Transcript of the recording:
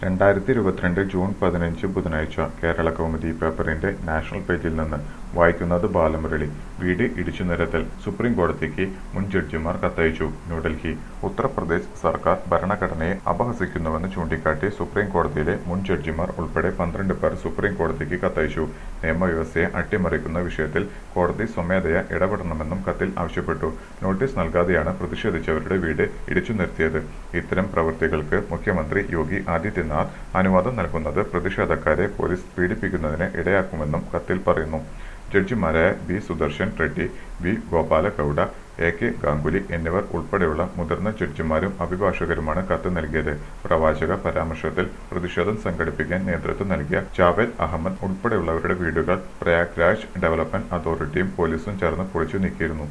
രണ്ടായിരത്തി ഇരുപത്തിരണ്ട് ജൂൺ പതിനഞ്ച് ബുധനാഴ്ച കേരള കൗമുദി പേപ്പറിന്റെ നാഷണൽ പേജിൽ നിന്ന് വായിക്കുന്നത് ബാലമുരളി വീട് ഇടിച്ചു നിരത്തൽ സുപ്രീം കോടതിക്ക് മുൻ ജഡ്ജിമാർ കത്തയച്ചു ന്യൂഡൽഹി ഉത്തർപ്രദേശ് സർക്കാർ ഭരണഘടനയെ അപഹസിക്കുന്നുവെന്ന് ചൂണ്ടിക്കാട്ടി സുപ്രീം കോടതിയിലെ മുൻ ജഡ്ജിമാർ ഉൾപ്പെടെ പന്ത്രണ്ട് പേർ സുപ്രീം കോടതിക്ക് കത്തയച്ചു നിയമവ്യവസ്ഥയെ അട്ടിമറിക്കുന്ന വിഷയത്തിൽ കോടതി സ്വമേധയാ ഇടപെടണമെന്നും കത്തിൽ ആവശ്യപ്പെട്ടു നോട്ടീസ് നൽകാതെയാണ് പ്രതിഷേധിച്ചവരുടെ വീട് ഇടിച്ചു നിർത്തിയത് ഇത്തരം പ്രവൃത്തികൾക്ക് മുഖ്യമന്ത്രി യോഗി ആദിത്യനാഥ് അനുവാദം നൽകുന്നത് പ്രതിഷേധക്കാരെ പോലീസ് പീഡിപ്പിക്കുന്നതിന് ഇടയാക്കുമെന്നും കത്തിൽ പറയുന്നു ജഡ്ജിമാരായ B Sudershan Reddy V Gopalagowda A K Ganguly എന്നിവർ ഉൾപ്പെടെയുള്ള മുതിർന്ന ജഡ്ജിമാരും അഭിഭാഷകരുമാണ് കത്ത് നൽകിയത് പ്രവാചക പരാമർശത്തിൽ പ്രതിഷേധം സംഘടിപ്പിക്കാൻ നേതൃത്വം നൽകിയ ജാവേദ് അഹമ്മദ് ഉൾപ്പെടെയുള്ളവരുടെ വീടുകൾ പ്രയാഗ്രാജ് ഡെവലപ്മെന്റ് അതോറിറ്റിയും പോലീസും ചേർന്ന് പൊളിച്ചു നീക്കിയിരുന്നു